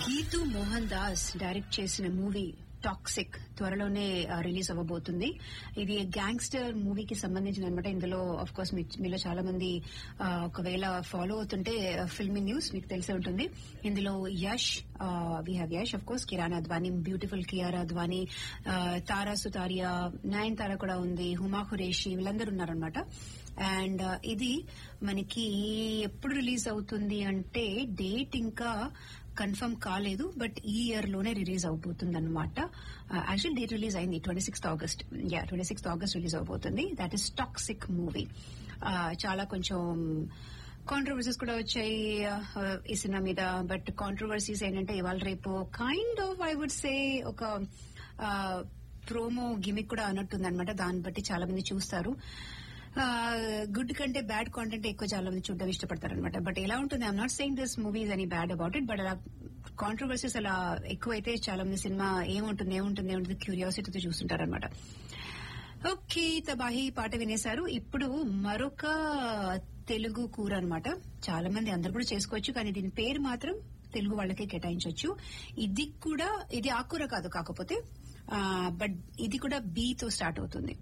Geethu Mohan Das direct చేసిన movie Toxic త్వరలోనే release అవ్వబోతుంది ఇది గ్యాంగ్స్టర్ మూవీకి సంబంధించిన అనమాట ఇందులో అఫ్ కోర్స్ మీలో చాలా మంది ఆ, ఒకవేళ ఫాలో అవుతుంటే ఫిల్మీ న్యూస్ మీకు తెలిసే ఉంటుంది ఇందులో Yash we have Yash of course Kiara Advani beautiful Kiara Advani ఆ, తారా సుతారియా నయన్ తారా కూడా ఉంది హుమా ఖురేషి వీళ్ళందరూ ఉన్నారనమాట అండ్ ఇది మనకి ఎప్పుడు రిలీజ్ అవుతుంది అంటే డేట్ ఇంకా కన్ఫర్మ్ కాలేదు బట్ ఈ ఇయర్ లోనే రిలీజ్ అవబోతుంది అనమాట యాక్చువల్ డేట్ రిలీజ్ అయింది twenty sixth August yeah twenty sixth August release అవబోతుంది దట్ ఈస్ టాక్సిక్ మూవీ చాలా కొంచెం కాంట్రవర్సీస్ కూడా వచ్చాయి uh, ఈ సినిమా మీద బట్ కాంట్రవర్సీస్ ఏంటంటే ఇవాళ రేపు kind of I would say ఒక ప్రోమో గిమిక్ కూడా అన్నట్టుంది అనమాట దాన్ని బట్టి చాలా మంది చూస్తారు గుడ్ కంటే బ్యాడ్ కాంటెంట్ ఎక్కువ చాలా మంది చూడడం ఇష్టపడతారు అనమాట బట్ ఎలా ఉంటుంది I'm not saying this movies అని బ్యాడ్ అబౌట్ ఇట్ బట్ అలా కాంట్రవర్సీస్ అలా ఎక్కువైతే చాలా మంది సినిమా ఏముంటుంది ఏముంటుంది ఏముంటుంది క్యూరియాసిటీతో చూస్తుంటారు అనమాట ఓకే తబాహి పాట వినేశారు ఇప్పుడు మరొక తెలుగు కూర అన్నమాట చాలా మంది అందరు కూడా చేసుకోవచ్చు కానీ దీని పేరు మాత్రం తెలుగు వాళ్ళకే కేటాయించవచ్చు ఇది కూడా ఇది ఆకుకూర కాదు కాకపోతే బట్ ఇది కూడా బీ తో స్టార్ట్ అవుతుంది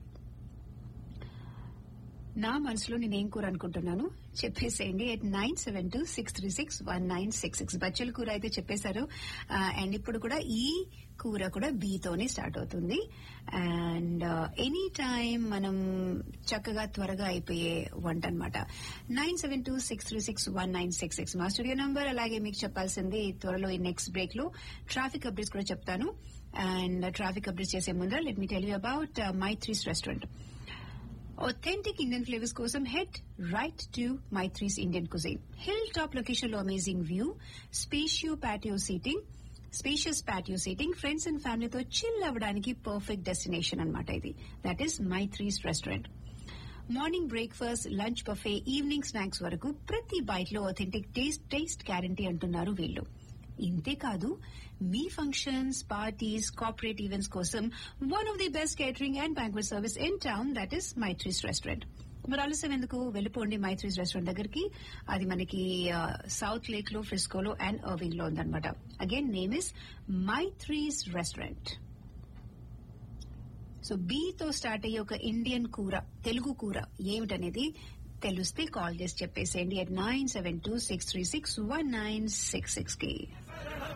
నా మనసులో నేనేం కూర అనుకుంటున్నాను చెప్పేసేయండి at nine seven two six three six one nine six six బచ్చల కూర అయితే చెప్పేశారు అండ్ ఇప్పుడు కూడా ఈ కూర కూడా బీతోనే స్టార్ట్ అవుతుంది అండ్ ఎనీ టైం మనం చక్కగా త్వరగా అయిపోయే వంట అనమాట nine seven two six three six one nine six six మా స్టూడియో నంబర్ అలాగే మీకు చెప్పాల్సింది త్వరలో ఈ నెక్స్ట్ బ్రేక్ లో ట్రాఫిక్ అప్డేట్స్ కూడా చెప్తాను అండ్ ట్రాఫిక్ అప్డేట్స్ చేసే ముందర let me tell you about Maithri's restaurant Authentic Indian flavors కోసం head right to Maitri's Indian Cuisine. Hilltop location లో amazing view, spacious patio seating, spacious patio seating friends and ఫ్యామిలీతో chill అవ్వడానికి perfect destination అన్నమాట ఇది that is Maithri's restaurant morning breakfast lunch buffet evening snacks వరకు ప్రతి byte లో authentic taste taste guarantee అంటున్నారు వీళ్ళు ఇంతే కాదు మీ ఫంక్షన్స్ పార్టీస్ కార్పొరేట్ ఈవెంట్స్ కోసం one of the best catering and banquet service in town that is Maithri's restaurant మరి ఆలస్యం ఎందుకు వెళ్ళిపోండి మైత్రీస్ రెస్టారెంట్ దగ్గరికి అది మనకి సౌత్ లేక్ లో ఫ్రిస్కోలో అండ్ అర్వింగ్ లో ఉందన్నమాట again name is Maithri's restaurant so తో స్టార్ట్ అయ్యే ఒక ఇండియన్ కూర తెలుగు కూర ఏమిటనేది తెలిస్తే కాల్ చేసి చెప్పేసేయండి at nine seven two six three six one nine six six కి